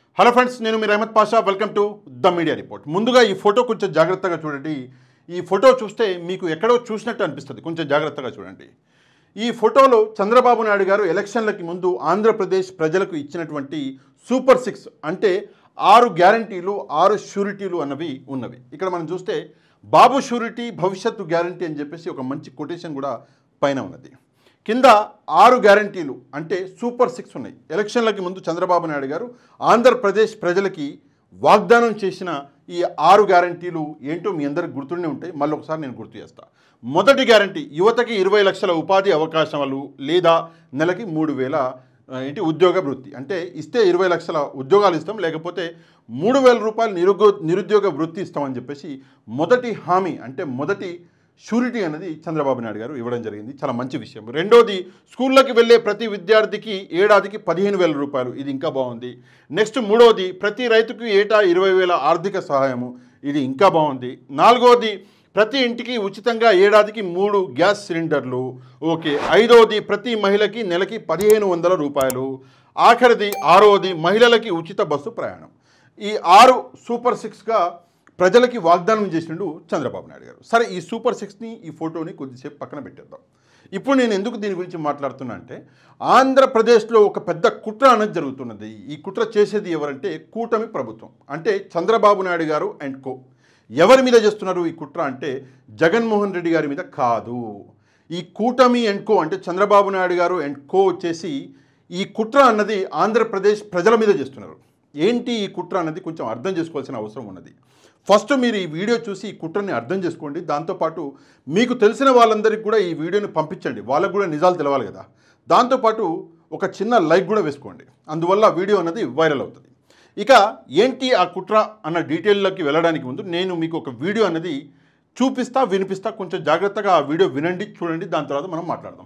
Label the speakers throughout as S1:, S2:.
S1: Hello friends నేను మీరు Ahmed Pasha welcome to the media report ముందుగా ఈ ఫోటో కొంచెం జాగ్రత్తగా చూడండి ఈ ఫోటో చూస్తే మీకు ఎక్కడో చూసినట్టు అనిపిస్తుంది కొంచెం జాగ్రత్తగా చూడండి ఈ ఫోటోలో చంద్రబాబు నాయుడు గారు ఎలక్షన్లకి ముందు ఆంధ్రప్రదేశ్ ప్రజలకు ఇచ్చినటువంటి సూపర్ సిక్స్ అంటే ఆరు గ్యారంటీలు ఆరు షూరిటీలు అన్నవి ఉన్నవి ఇక్కడ మనం చూస్తే బాబు షూరిటీ భవిష్యత్తు గ్యారంటీ అని చెప్పేసి ఒక మంచి కొటేషన్ కూడా పైన ఉన్నది కింద ఆరు గ్యారంటీలు అంటే సూపర్ సిక్స్ ఉన్నాయి ఎలక్షన్లకి ముందు చంద్రబాబు నాయుడు గారు ఆంధ్రప్రదేశ్ ప్రజలకి వాగ్దానం చేసిన ఈ ఆరు గ్యారంటీలు ఏంటో మీ అందరికి గుర్తుండే ఉంటాయి మళ్ళీ ఒకసారి నేను గుర్తు చేస్తా మొదటి గ్యారంటీ యువతకి ఇరవై లక్షల ఉపాధి అవకాశాలు లేదా నెలకి మూడు వేల ఆ, ఏంటి ఉద్యోగ వృత్తి అంటే ఇస్తే ఇరవై లక్షల ఉద్యోగాలు ఇస్తాం లేకపోతే మూడు వేల రూపాయలు నిరుగో నిరుద్యోగ వృత్తి ఇస్తామని చెప్పేసి మొదటి హామీ అంటే మొదటి షూరిటీ అనేది చంద్రబాబు నాయుడు గారు ఇవ్వడం జరిగింది చాలా మంచి విషయం రెండోది స్కూళ్ళకి వెళ్ళే ప్రతి విద్యార్థికి ఏడాదికి పదిహేను వేల రూపాయలు ఇది ఇంకా బాగుంది నెక్స్ట్ మూడోది ప్రతి రైతుకు ఏటా ఇరవై వేల ఆర్థిక సహాయము ఇది ఇంకా బాగుంది నాలుగోది ప్రతి ఇంటికి ఉచితంగా ఏడాదికి మూడు గ్యాస్ సిలిండర్లు ఓకే ఐదవది ప్రతి మహిళకి నెలకి పదిహేను వందల రూపాయలు ఆఖరిది ఆరవది మహిళలకి ఉచిత బస్సు ప్రయాణం ఈ ఆరు సూపర్ సిక్స్గా ప్రజలకి వాగ్దానం చేసిండు చంద్రబాబు నాయుడు గారు సరే ఈ సూపర్ సిక్స్ని ఈ ఫోటోని కొద్దిసేపు పక్కన పెట్టేద్దాం ఇప్పుడు నేను ఎందుకు దీని గురించి మాట్లాడుతున్నా అంటే ఆంధ్రప్రదేశ్లో ఒక పెద్ద కుట్ర అనేది జరుగుతున్నది ఈ కుట్ర చేసేది ఎవరంటే కూటమి ప్రభుత్వం అంటే చంద్రబాబు నాయుడు గారు అండ్ కో ఎవరి మీద చేస్తున్నారు ఈ కుట్ర అంటే జగన్మోహన్ రెడ్డి గారి మీద కాదు ఈ కూటమి అండ్ కో అంటే చంద్రబాబు నాయుడు గారు అండ్ కో వచ్చేసి ఈ కుట్ర అన్నది ఆంధ్రప్రదేశ్ ప్రజల మీద చేస్తున్నారు ఏంటి ఈ కుట్ర అన్నది కొంచెం అర్థం చేసుకోవాల్సిన అవసరం ఉన్నది ఫస్ట్ మీరు ఈ వీడియో చూసి ఈ కుట్రని అర్థం చేసుకోండి దాంతోపాటు మీకు తెలిసిన వాళ్ళందరికీ కూడా ఈ వీడియోని పంపించండి వాళ్ళకు కూడా నిజాలు తెలవాలి కదా దాంతోపాటు ఒక చిన్న లైక్ కూడా వేసుకోండి అందువల్ల వీడియో అన్నది వైరల్ అవుతుంది ఇక ఏంటి ఆ కుట్ర అన్న డీటెయిల్లోకి వెళ్ళడానికి ముందు నేను మీకు ఒక వీడియో అనేది చూపిస్తా వినిపిస్తా కొంచెం జాగ్రత్తగా ఆ వీడియో వినండి చూడండి దాని తర్వాత మనం మాట్లాడదాం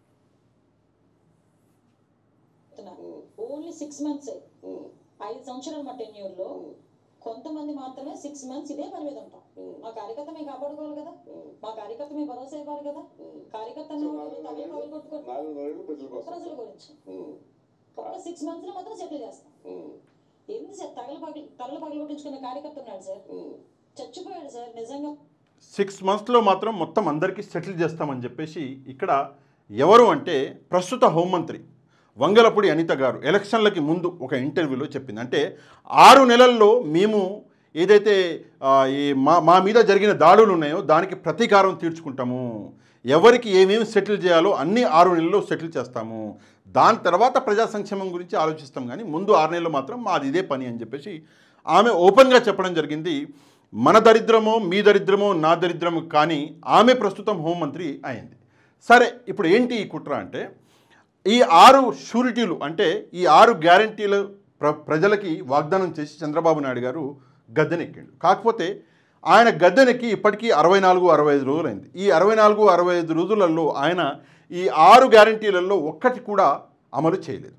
S2: ఓన్లీ సిక్స్ మంత్స్ ఐదు సంవత్సరాలు మా టెన్యూర్ లో కొంతమంది మాత్రమే సిక్స్ మంత్స్ ఇదే పని మీద ఉంటాం మా కార్యకర్త మేము కాపాడుకోవాలి కదా మా కార్యకర్త మేము భరోసా ఇవ్వాలి కదా కార్యకర్త అన్నవాడు తల్లి పగలు కొట్టుకోవడం
S3: నాలుగు నెలలు ప్రజల కోసం
S2: ప్రజల గురించి
S3: ఉమ్,
S2: ఒక్క సిక్స్ మంత్స్ లో మాత్రం సెటిల్ చేస్తాం
S3: ఉమ్,
S2: ఏంది సార్ తగలు పగలు తగలు పగలు కొట్టించుకునే కార్యకర్త ఉన్నాడు సార్
S3: ఉమ్.
S2: చచ్చిపోయాడు సార్ నిజంగా
S1: సిక్స్ మంత్స్లో మాత్రం మొత్తం అందరికీ సెటిల్ చేస్తామని చెప్పేసి ఇక్కడ ఎవరు అంటే ప్రస్తుత హోంమంత్రి వంగలపూడి అనిత గారు ఎలక్షన్లకి ముందు ఒక ఇంటర్వ్యూలో చెప్పింది అంటే ఆరు నెలల్లో మేము ఏదైతే ఆ, ఈ మా మా మీద జరిగిన దాడులు ఉన్నాయో దానికి ప్రతీకారం తీర్చుకుంటాము ఎవరికి ఏమేమి సెటిల్ చేయాలో అన్ని ఆరు నెలల్లో సెటిల్ చేస్తాము దాని తర్వాత ప్రజా సంక్షేమం గురించి ఆలోచిస్తాం కానీ ముందు ఆరు నెలలు మాత్రం మాది ఇదే పని అని చెప్పేసి ఆమె ఓపెన్గా చెప్పడం జరిగింది మన దరిద్రమో మీ దరిద్రమో నా దరిద్రమో కానీ ఆమె ప్రస్తుతం హోంమంత్రి అయింది సరే ఇప్పుడు ఏంటి ఈ కుట్ర అంటే ఈ ఆరు షూరిటీలు అంటే ఈ ఆరు గ్యారంటీలు ప్ర ప్రజలకి వాగ్దానం చేసి చంద్రబాబు నాయుడు గారు గద్దెనెక్కిండు కాకపోతే ఆయన గద్దెనెక్కి ఇప్పటికీ అరవై నాలుగు అరవై ఐదు రోజులైంది ఈ అరవై నాలుగు అరవై ఐదు రోజులలో ఆయన ఈ ఆరు గ్యారంటీలలో ఒక్కటి కూడా అమలు చేయలేదు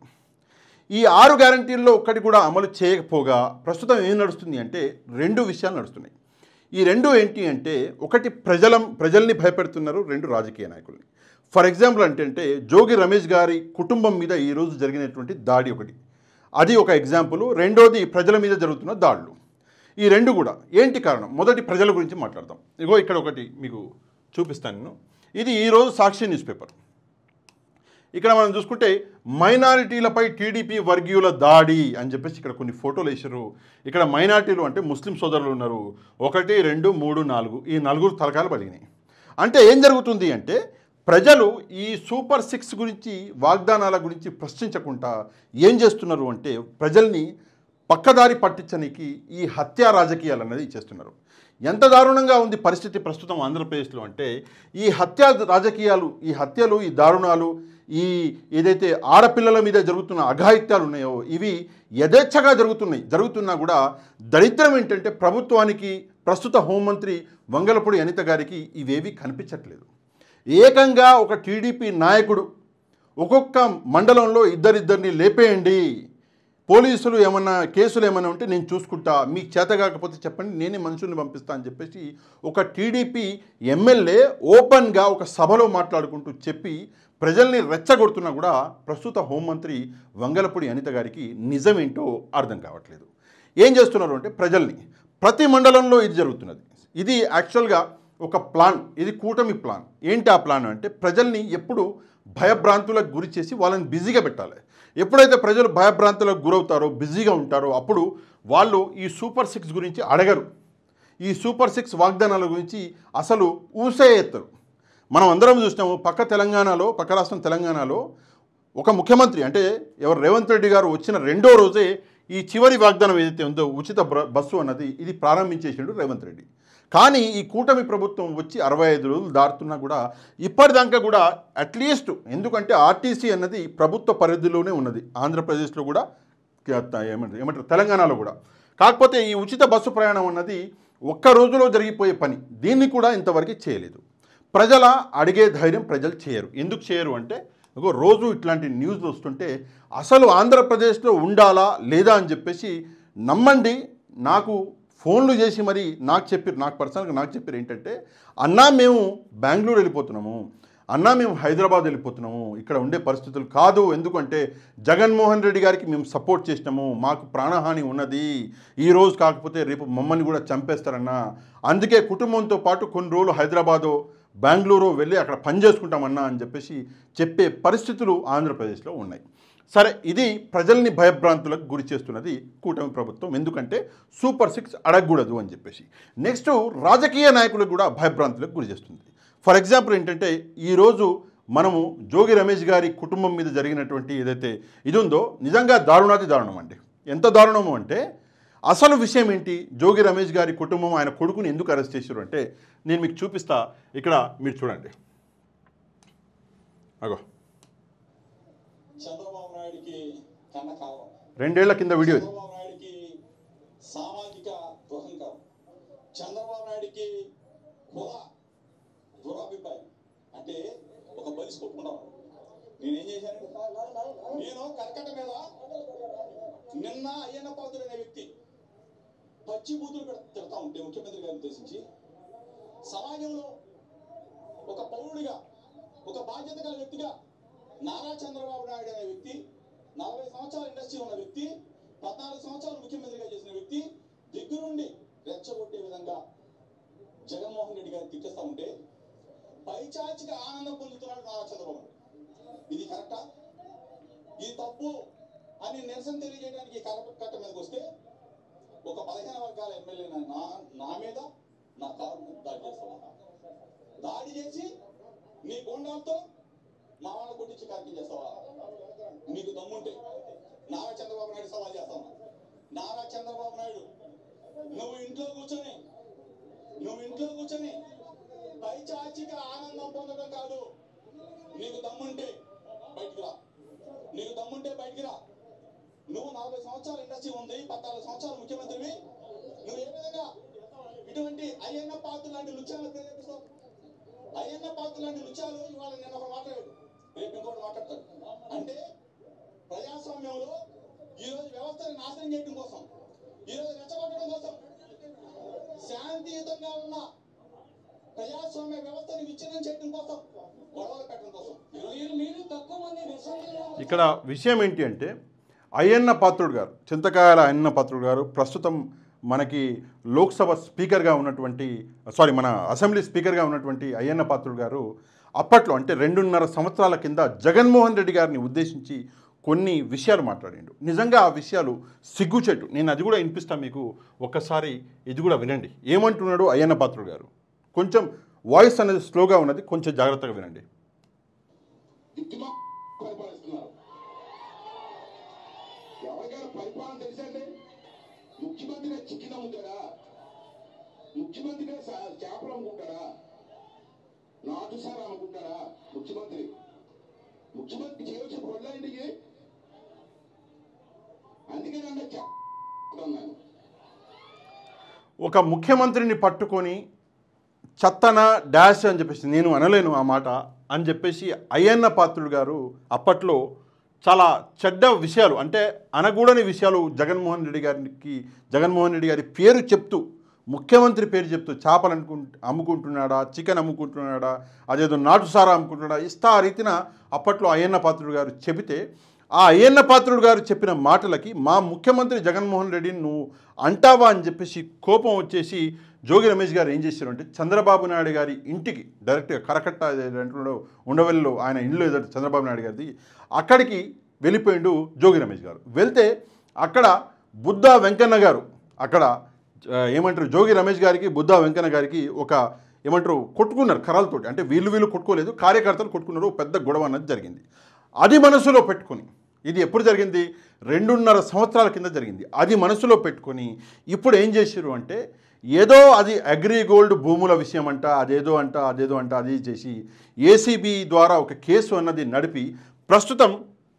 S1: ఈ ఆరు గ్యారంటీల్లో ఒక్కటి కూడా అమలు చేయకపోగా ప్రస్తుతం ఏం నడుస్తుంది అంటే రెండు విషయాలు నడుస్తున్నాయి ఈ రెండు ఏంటి అంటే ఒకటి ప్రజల ప్రజల్ని భయపెడుతున్నారు రెండు రాజకీయ నాయకుల్ని ఫర్ ఎగ్జాంపుల్ అంటే జోగి రమేష్ గారి కుటుంబం మీద ఈరోజు జరిగినటువంటి దాడి ఒకటి అది ఒక ఎగ్జాంపుల్ రెండోది ప్రజల మీద జరుగుతున్న దాడులు ఈ రెండు కూడా ఏంటి కారణం మొదటి ప్రజల గురించి మాట్లాడదాం ఇగో ఇక్కడ ఒకటి మీకు చూపిస్తాను నేను ఇది ఈరోజు సాక్షి న్యూస్ పేపర్ ఇక్కడ మనం చూసుకుంటే మైనారిటీలపై టీడీపీ వర్గీయుల దాడి అని చెప్పేసి ఇక్కడ కొన్ని ఫోటోలు వేసారు ఇక్కడ మైనారిటీలు అంటే ముస్లిం సోదరులు ఉన్నారు ఒకటి రెండు మూడు నాలుగు ఈ నలుగురు తలకాలు పలిగినాయి అంటే ఏం జరుగుతుంది అంటే ప్రజలు ఈ సూపర్ సిక్స్ గురించి వాగ్దానాల గురించి ప్రశ్నించకుండా ఏం చేస్తున్నారు అంటే ప్రజల్ని పక్కదారి పట్టించడానికి ఈ హత్యా రాజకీయాలు అనేది చేస్తున్నారు ఎంత దారుణంగా ఉంది పరిస్థితి ప్రస్తుతం ఆంధ్రప్రదేశ్లో అంటే ఈ హత్యా రాజకీయాలు ఈ హత్యలు ఈ దారుణాలు ఈ ఏదైతే ఆడపిల్లల మీద జరుగుతున్న అఘాయిత్యాలు ఉన్నాయో ఇవి యథేచ్ఛగా జరుగుతున్నాయి జరుగుతున్నా కూడా దరిద్రం ఏంటంటే ప్రభుత్వానికి ప్రస్తుత హోంమంత్రి వంగలపూడి అనిత గారికి ఇవేవి కనిపించట్లేదు ఏకంగా ఒక టీడీపీ నాయకుడు ఒక్కొక్క మండలంలో ఇద్దరిద్దరిని లేపేయండి పోలీసులు ఏమన్నా కేసులు ఏమైనా ఉంటే నేను చూసుకుంటా మీకు చేత కాకపోతే చెప్పండి నేనే మనుషుల్ని పంపిస్తా అని చెప్పేసి ఒక టీడీపీ ఎమ్మెల్యే ఓపెన్గా ఒక సభలో మాట్లాడుకుంటూ చెప్పి ప్రజల్ని రెచ్చగొడుతున్నా కూడా ప్రస్తుత హోంమంత్రి వంగలపూడి అనిత గారికి నిజమేంటో అర్థం కావట్లేదు ఏం చేస్తున్నారు అంటే ప్రజల్ని ప్రతి మండలంలో ఇది జరుగుతున్నది ఇది యాక్చువల్గా ఒక ప్లాన్ ఇది కూటమి ప్లాన్ ఏంటి ఆ ప్లాన్ అంటే ప్రజల్ని ఎప్పుడు భయభ్రాంతులకు గురి చేసి వాళ్ళని బిజీగా పెట్టాలి ఎప్పుడైతే ప్రజలు భయభ్రాంతులకు గురవుతారో బిజీగా ఉంటారో అప్పుడు వాళ్ళు ఈ సూపర్ సిక్స్ గురించి అడగరు ఈ సూపర్ సిక్స్ వాగ్దానాల గురించి అసలు ఊసే ఎత్తరు మనం అందరం చూసినాము పక్క తెలంగాణలో పక్క రాష్ట్రం తెలంగాణలో ఒక ముఖ్యమంత్రి అంటే ఎవరు రేవంత్ రెడ్డి గారు వచ్చిన రెండో రోజే ఈ చివరి వాగ్దానం ఏదైతే ఉందో ఉచిత బ్ర- బస్సు అన్నది ఇది ప్రారంభించేసిండు రేవంత్ రెడ్డి కానీ ఈ కూటమి ప్రభుత్వం వచ్చి అరవై ఐదు రోజులు దాటుతున్నా కూడా ఇప్పటిదాకా కూడా అట్లీస్ట్ ఎందుకంటే ఆర్టీసీ అన్నది ప్రభుత్వ పరిధిలోనే ఉన్నది ఆంధ్రప్రదేశ్లో కూడా ఏమంటారు ఏమంటారు తెలంగాణలో కూడా కాకపోతే ఈ ఉచిత బస్సు ప్రయాణం అన్నది ఒక్క రోజులో జరిగిపోయే పని దీన్ని కూడా ఇంతవరకు చేయలేదు ప్రజల అడిగే ధైర్యం ప్రజలు చేయరు ఎందుకు చేయరు అంటే ఇగో రోజు ఇట్లాంటి న్యూస్ వస్తుంటే అసలు ఆంధ్రప్రదేశ్లో ఉండాలా లేదా అని చెప్పేసి నమ్మండి నాకు ఫోన్లు చేసి మరి నాకు చెప్పారు నాకు పర్సనల్గా నాకు చెప్పారు ఏంటంటే అన్నా మేము బెంగళూరు వెళ్ళిపోతున్నాము అన్నా మేము హైదరాబాద్ వెళ్ళిపోతున్నాము ఇక్కడ ఉండే పరిస్థితులు కాదు ఎందుకంటే జగన్మోహన్ రెడ్డి గారికి మేము సపోర్ట్ చేసినాము మాకు ప్రాణహాని ఉన్నది ఈ రోజు కాకపోతే రేపు మమ్మల్ని కూడా చంపేస్తారన్నా అందుకే కుటుంబంతో పాటు కొన్ని రోజులు హైదరాబాదో బెంగళూరు వెళ్ళి అక్కడ పని చేసుకుంటామన్నా అని చెప్పేసి చెప్పే పరిస్థితులు ఆంధ్రప్రదేశ్లో ఉన్నాయి సరే ఇది ప్రజల్ని భయభ్రాంతులకు గురి చేస్తున్నది కూటమి ప్రభుత్వం ఎందుకంటే సూపర్ సిక్స్ అడగకూడదు అని చెప్పేసి నెక్స్ట్ రాజకీయ నాయకులకు కూడా భయభ్రాంతులకు గురి చేస్తుంది ఫర్ ఎగ్జాంపుల్ ఏంటంటే ఈరోజు మనము జోగి రమేష్ గారి కుటుంబం మీద జరిగినటువంటి ఏదైతే ఇది ఉందో నిజంగా దారుణాతి దారుణం అండి ఎంత దారుణము అంటే అసలు విషయం ఏంటి జోగి రమేష్ గారి కుటుంబం ఆయన కొడుకుని ఎందుకు అరెస్ట్ చేశారు అంటే నేను మీకు చూపిస్తా ఇక్కడ మీరు చూడండి అగో
S3: చంద్రబాబు నాయుడికి కన్న కాలం
S1: రెండేళ్ల కింద వీడియో ఇది.
S3: చంద్రబాబు నాయుడికి సామాజిక దుహంకారం చంద్రబాబు నాయుడికి కుల దురాభిప్రాయం అంటే ఒక బలిసి కొట్టుకుంటాం నేనేం చేశాను నేను కర్కట మీద నిన్న అయ్యన్న పాత్రుడు అనే వ్యక్తి పచ్చి బూతులు పెడ- తిడతా ఉంటే ముఖ్యమంత్రి గారిని ఉద్దేశించి సమాజంలో ఒక పౌరుడిగా ఒక బాధ్యత గల వ్యక్తిగా నారా చంద్రబాబు నాయుడు అనే వ్యక్తి నలభై సంవత్సరాల ఇండస్ట్రీ ఉన్న వ్యక్తి పద్నాలుగు సంవత్సరాలు ముఖ్యమంత్రిగా చేసిన వ్యక్తి దగ్గరుండి రెచ్చగొట్టే విధంగా జగన్మోహన్ రెడ్డి గారిని తిట్టిస్తా ఉంటే పైచాచిక ఆనందం పొందుతున్నాడు నారా చంద్రబాబు నాయుడు. ఇది కరెక్టా ఇది తప్పు అని నిరసన తెలియజేయడానికి ఈ కట్ట కట్ట మీదకి వస్తే ఒక పదిహేను వర్గాల ఎమ్మెల్యే నా నా మీద నా కారు మీద దాడి చేస్తావా దాడి చేసి నీ గుండాలతో మా వాళ్ళ కొట్టించి కార్యం చేస్తావా నీకు దమ్ముంటే నారా చంద్రబాబు నాయుడు సవాల్ చేస్తావా నారా చంద్రబాబు నాయుడు నువ్వు ఇంట్లో కూర్చొని నువ్వు ఇంట్లో కూర్చొని పైచాచిక ఆనందం పొందడం కాదు నీకు దమ్ముంటే బయటికి రా నీకు దమ్ముంటే బయటికి రా నువ్వు నలభై సంవత్సరాల ఇండస్ట్రీ ఉంది పద్నాలుగు సంవత్సరాలు ముఖ్యమంత్రివి నువ్వు ఏ విధంగా ఇటువంటి అయ్యన్న పాత్ర లాంటి లుచ్చాలను ప్రేరేపిస్తావు అయ్యన్న పాత్ర లాంటి లుచ్చాలు ఇవాళ నేను ఒక మాట్లాడాడు రేపు ఇంకోటి మాట్లాడతాడు అంటే ప్రజాస్వామ్యంలో ఈ రోజు వ్యవస్థను నాశనం చేయడం కోసం ఈ రోజు రెచ్చగొట్టడం కోసం శాంతియుతంగా ఉన్న ప్రజాస్వామ్య వ్యవస్థను విచ్ఛిన్నం చేయడం కోసం గొడవలు పెట్టడం కోసం మీరు మీరు తక్కువ మంది నిస్సందేహంగా
S1: ఇక్కడ విషయం ఏంటి అంటే అయ్యన్న పాత్రుడు గారు చింతకాయల అయ్యన్న పాత్రుడు గారు ప్రస్తుతం మనకి లోక్సభ స్పీకర్గా ఉన్నటువంటి సారీ మన అసెంబ్లీ స్పీకర్గా ఉన్నటువంటి అయ్యన్న పాత్రుడు గారు అప్పట్లో అంటే రెండున్నర సంవత్సరాల కింద జగన్మోహన్ రెడ్డి గారిని ఉద్దేశించి కొన్ని విషయాలు మాట్లాడిండు నిజంగా ఆ విషయాలు సిగ్గుచెట్టు నేను అది కూడా వినిపిస్తాను మీకు ఒక్కసారి ఇది కూడా వినండి ఏమంటున్నాడు అయ్యన్న పాత్రుడు గారు కొంచెం వాయిస్ అనేది స్లోగా ఉన్నది కొంచెం జాగ్రత్తగా వినండి
S3: దిక్కుమా పరిపాలిస్తున్నారు ఎవరికైనా పరిపాలన తెలుసండి ముఖ్యమంత్రిగా చికెన్ అమ్ముతాడా ముఖ్యమంత్రిగా సా- చేపలు అమ్ముకుంటాడా నాటు సార్ అమ్ముకుంటాడా ముఖ్యమంత్రి ముఖ్యమంత్రి చేయవలసిన పనులు ఇంటికి అందుకే నన్ను చెప్పన్నాను
S1: ఒక ముఖ్యమంత్రిని పట్టుకొని చత్తన డాష్ అని చెప్పేసి నేను అనలేను ఆ మాట అని చెప్పేసి అయ్యన్న పాత్రుడు గారు అప్పట్లో చాలా చెడ్డ విషయాలు అంటే అనగూడని విషయాలు జగన్మోహన్ రెడ్డి గారికి జగన్మోహన్ రెడ్డి గారి పేరు చెప్తూ ముఖ్యమంత్రి పేరు చెప్తూ చేపలు అనుకు అమ్ముకుంటున్నాడా చికెన్ అమ్ముకుంటున్నాడా అదేదో నాటుసారా అమ్ముకుంటున్నాడా ఇస్తా ఆ రీతిన అప్పట్లో అయ్యన్న పాత్రుడు గారు చెబితే ఆ అయ్యన్న పాత్రుడు గారు చెప్పిన మాటలకి మా ముఖ్యమంత్రి జగన్మోహన్ రెడ్డిని నువ్వు అంటావా అని చెప్పేసి కోపం వచ్చేసి జోగి రమేష్ గారు ఏం చేశారు అంటే చంద్రబాబు నాయుడు గారి ఇంటికి డైరెక్ట్గా కరకట్ట దాంట్లో ఉండవల్లిలో ఆయన ఇల్లు ఎదుట చంద్రబాబు నాయుడు గారిది అక్కడికి వెళ్ళిపోయిండు జోగి రమేష్ గారు వెళ్తే అక్కడ బుద్ధ వెంకన్న గారు అక్కడ ఆ, ఏమంటారు జోగి రమేష్ గారికి బుద్ధ వెంకన్న గారికి ఒక ఏమంటారు కొట్టుకున్నారు కర్రలతోటి అంటే వీళ్ళు వీళ్ళు కొట్టుకోలేదు కార్యకర్తలు కొట్టుకున్నారు ఒక పెద్ద గొడవ అన్నది జరిగింది అది మనసులో పెట్టుకొని ఇది ఎప్పుడు జరిగింది రెండున్నర సంవత్సరాల కింద జరిగింది అది మనసులో పెట్టుకొని ఇప్పుడు ఏం చేశారు అంటే ఏదో అది అగ్రిగోల్డ్ భూముల విషయం అంట అదేదో అంట అదేదో అంట అది చేసి ఏసీబీ ద్వారా ఒక కేసు అన్నది నడిపి ప్రస్తుతం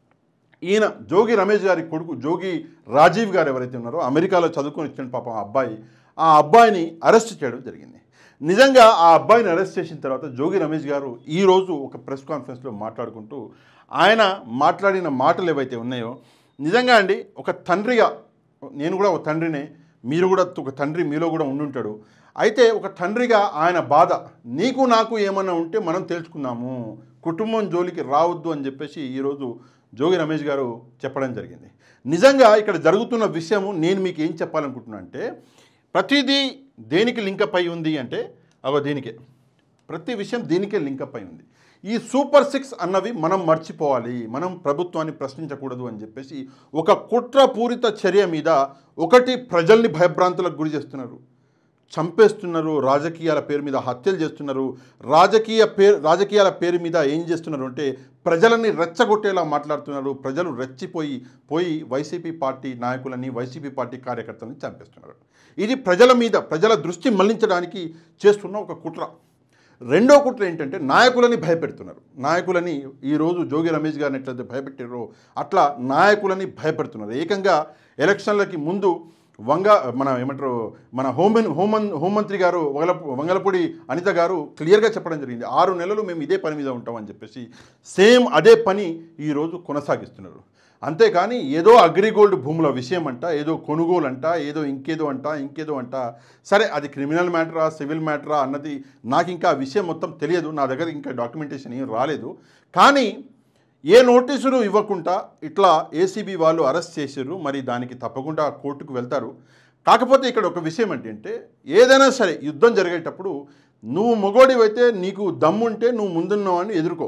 S1: ఈయన జోగి రమేష్ గారి కొడుకు జోగి రాజీవ్ గారు ఎవరైతే ఉన్నారో అమెరికాలో చదువుకొని వచ్చిన పాపం ఆ అబ్బాయి ఆ అబ్బాయిని అరెస్ట్ చేయడం జరిగింది నిజంగా ఆ అబ్బాయిని అరెస్ట్ చేసిన తర్వాత జోగి రమేష్ గారు ఈరోజు ఒక ప్రెస్ కాన్ఫరెన్స్లో మాట్లాడుకుంటూ ఆయన మాట్లాడిన మాటలు ఏవైతే ఉన్నాయో నిజంగా అండి ఒక తండ్రిగా నేను కూడా ఒక తండ్రినే మీరు కూడా ఒక తండ్రి మీలో కూడా ఉండుంటాడు అయితే ఒక తండ్రిగా ఆయన బాధ నీకు నాకు ఏమన్నా ఉంటే మనం తేల్చుకుందాము కుటుంబం జోలికి రావద్దు అని చెప్పేసి ఈరోజు జోగి రమేష్ గారు చెప్పడం జరిగింది నిజంగా ఇక్కడ జరుగుతున్న విషయము నేను మీకు ఏం చెప్పాలనుకుంటున్నా అంటే ప్రతిదీ దేనికి లింకప్ అయి ఉంది అంటే అగో దీనికే ప్రతి విషయం దీనికే లింకప్ అయి ఉంది ఈ సూపర్ సిక్స్ అన్నవి మనం మర్చిపోవాలి మనం ప్రభుత్వాన్ని ప్రశ్నించకూడదు అని చెప్పేసి ఒక కుట్రపూరిత చర్య మీద ఒకటి ప్రజల్ని భయభ్రాంతులకు గురి చేస్తున్నారు చంపేస్తున్నారు రాజకీయాల పేరు మీద హత్యలు చేస్తున్నారు రాజకీయ పేరు రాజకీయాల పేరు మీద ఏం చేస్తున్నారు అంటే ప్రజలని రెచ్చగొట్టేలా మాట్లాడుతున్నారు ప్రజలు రెచ్చిపోయి పోయి వైసీపీ పార్టీ నాయకులని వైసీపీ పార్టీ కార్యకర్తలని చంపేస్తున్నారు ఇది ప్రజల మీద ప్రజల దృష్టి మళ్లించడానికి చేస్తున్న ఒక కుట్ర రెండో కుట్ర ఏంటంటే నాయకులని భయపెడుతున్నారు నాయకులని ఈరోజు జోగి రమేష్ గారిని ఎట్లయితే భయపెట్టారో అట్లా నాయకులని భయపెడుతున్నారు ఏకంగా ఎలక్షన్లకి ముందు వంగ మన ఏమంటారు మన హోమన్ హోమన్ హోంమంత్రి గారు వంగల వంగలపూడి అనిత గారు క్లియర్గా చెప్పడం జరిగింది ఆరు నెలలు మేము ఇదే పని మీద ఉంటామని చెప్పేసి సేమ్ అదే పని ఈరోజు కొనసాగిస్తున్నారు అంతేకాని ఏదో అగ్రిగోల్డ్ భూముల విషయం అంట ఏదో కొనుగోలు అంట ఏదో ఇంకేదో అంట ఇంకేదో అంట సరే అది క్రిమినల్ మ్యాటరా సివిల్ మ్యాటరా అన్నది నాకు ఇంకా ఆ విషయం మొత్తం తెలియదు నా దగ్గర ఇంకా డాక్యుమెంటేషన్ ఏం రాలేదు కానీ ఏ నోటీసులు ఇవ్వకుండా ఇట్లా ఏసీబీ వాళ్ళు అరెస్ట్ చేశారు మరి దానికి తప్పకుండా కోర్టుకు వెళ్తారు కాకపోతే ఇక్కడ ఒక విషయం ఏంటంటే ఏదైనా సరే యుద్ధం జరిగేటప్పుడు నువ్వు మొగోడివైతే నీకు దమ్ముంటే నువ్వు ముందున్నావని ఎదుర్కో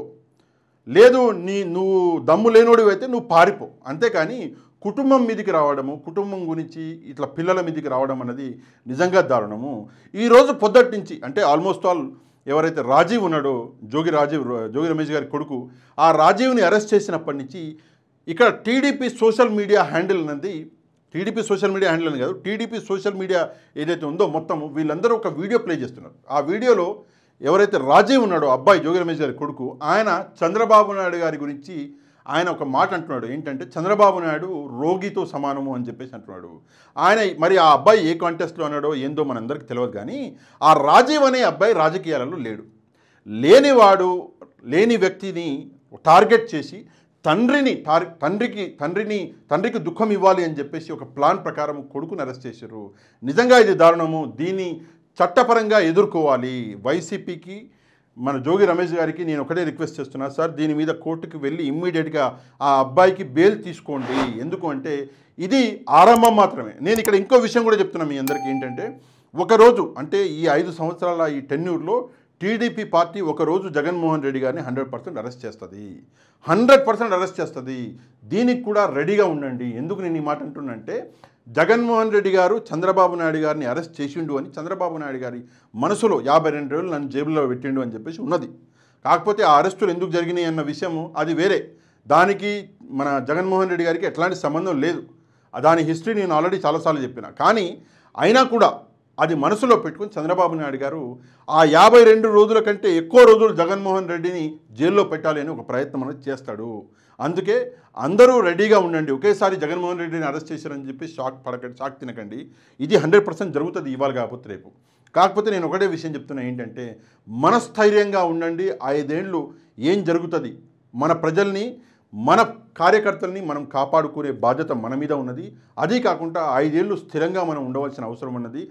S1: లేదు నీ నువ్వు దమ్ము లేనోడివైతే నువ్వు పారిపో అంతేకాని కుటుంబం మీదికి రావడము కుటుంబం గురించి ఇట్లా పిల్లల మీదికి రావడం అన్నది నిజంగా దారుణము ఈరోజు పొద్దుటి నుంచి అంటే ఆల్మోస్ట్ ఆల్ ఎవరైతే రాజీవ్ ఉన్నాడో జోగి రాజీవ్ జోగి రమేష్ గారి కొడుకు ఆ రాజీవ్ని అరెస్ట్ చేసినప్పటి నుంచి ఇక్కడ టీడీపీ సోషల్ మీడియా హ్యాండిల్ అన్నది టీడీపీ సోషల్ మీడియా హ్యాండిల్ అని కాదు టీడీపీ సోషల్ మీడియా ఏదైతే ఉందో మొత్తం వీళ్ళందరూ ఒక వీడియో ప్లే చేస్తున్నారు ఆ వీడియోలో ఎవరైతే రాజీవ్ ఉన్నాడో అబ్బాయి జోగి రమేష్ గారి కొడుకు ఆయన చంద్రబాబు నాయుడు గారి గురించి ఆయన ఒక మాట అంటున్నాడు ఏంటంటే చంద్రబాబు నాయుడు రోగితో సమానము అని చెప్పేసి అంటున్నాడు ఆయన మరి ఆ అబ్బాయి ఏ కాంటెస్ట్లో అన్నాడో ఏందో మనందరికీ తెలియదు కానీ ఆ రాజీవ్ అనే అబ్బాయి రాజకీయాలలో లేడు లేనివాడు లేని వ్యక్తిని టార్గెట్ చేసి తండ్రిని టార్ తండ్రికి తండ్రిని తండ్రికి దుఃఖం ఇవ్వాలి అని చెప్పేసి ఒక ప్లాన్ ప్రకారం కొడుకుని అరెస్ట్ చేశారు నిజంగా ఇది దారుణము దీన్ని చట్టపరంగా ఎదుర్కోవాలి వైసీపీకి మన జోగి రమేష్ గారికి నేను ఒకటే రిక్వెస్ట్ చేస్తున్నా సార్ దీని మీద కోర్టుకి వెళ్ళి ఇమ్మీడియట్గా ఆ అబ్బాయికి బెయిల్ తీసుకోండి ఎందుకు అంటే ఇది ఆరంభం మాత్రమే నేను ఇక్కడ ఇంకో విషయం కూడా చెప్తున్నా మీ అందరికీ ఏంటంటే ఒకరోజు అంటే ఈ ఐదు సంవత్సరాల ఈ టెన్యూర్లో టీడీపీ పార్టీ ఒకరోజు జగన్మోహన్ రెడ్డి గారిని హండ్రెడ్ పర్సెంట్ అరెస్ట్ చేస్తుంది హండ్రెడ్ పర్సెంట్ అరెస్ట్ చేస్తుంది దీనికి కూడా రెడీగా ఉండండి ఎందుకు నేను ఈ మాట అంటున్నంటే జగన్మోహన్ రెడ్డి గారు చంద్రబాబు నాయుడు గారిని అరెస్ట్ చేసిండు అని చంద్రబాబు నాయుడు గారి మనసులో యాభై రెండు రోజులు నన్ను జేబులో పెట్టిండు అని చెప్పేసి ఉన్నది కాకపోతే ఆ అరెస్టులు ఎందుకు జరిగినాయి అన్న విషయము అది వేరే దానికి మన జగన్మోహన్ రెడ్డి గారికి ఎట్లాంటి సంబంధం లేదు దాని హిస్టరీ నేను ఆల్రెడీ చాలాసార్లు చెప్పిన కానీ అయినా కూడా అది మనసులో పెట్టుకుని చంద్రబాబు నాయుడు గారు ఆ యాభై రెండు రోజుల కంటే ఎక్కువ రోజులు జగన్మోహన్ రెడ్డిని జైల్లో పెట్టాలి అని ఒక ప్రయత్నం అనేది చేస్తాడు అందుకే అందరూ రెడీగా ఉండండి ఒకేసారి జగన్మోహన్ రెడ్డిని అరెస్ట్ చేశారని చెప్పి షాక్ పడకండి షాక్ తినకండి ఇది హండ్రెడ్ పర్సెంట్ జరుగుతుంది ఇవాళ కాకపోతే రేపు కాకపోతే నేను ఒకటే విషయం చెప్తున్నా ఏంటంటే మనస్థైర్యంగా ఉండండి ఐదేళ్ళు ఏం జరుగుతుంది మన ప్రజల్ని మన కార్యకర్తల్ని మనం కాపాడుకునే బాధ్యత మన మీద ఉన్నది అదీ కాకుండా ఐదేళ్ళు స్థిరంగా మనం ఉండవలసిన అవసరం ఉన్నది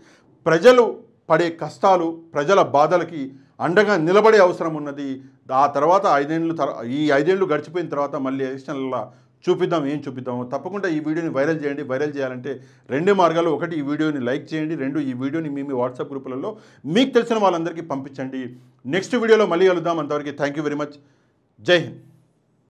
S1: ప్రజలు పడే కష్టాలు ప్రజల బాధలకి అండగా నిలబడే అవసరం ఉన్నది ఆ తర్వాత ఐదేళ్ళు తర ఈ ఐదేళ్ళు గడిచిపోయిన తర్వాత మళ్ళీ ఎలక్షన్ల చూపిద్దాం ఏం చూపిద్దాం తప్పకుండా ఈ వీడియోని వైరల్ చేయండి వైరల్ చేయాలంటే రెండు మార్గాలు ఒకటి ఈ వీడియోని లైక్ చేయండి రెండు ఈ వీడియోని మీ మీ వాట్సాప్ గ్రూపులలో మీకు తెలిసిన వాళ్ళందరికీ పంపించండి నెక్స్ట్ వీడియోలో మళ్ళీ కలుద్దాం అంతవరకు థ్యాంక్ యూ వెరీ మచ్ జై హింద్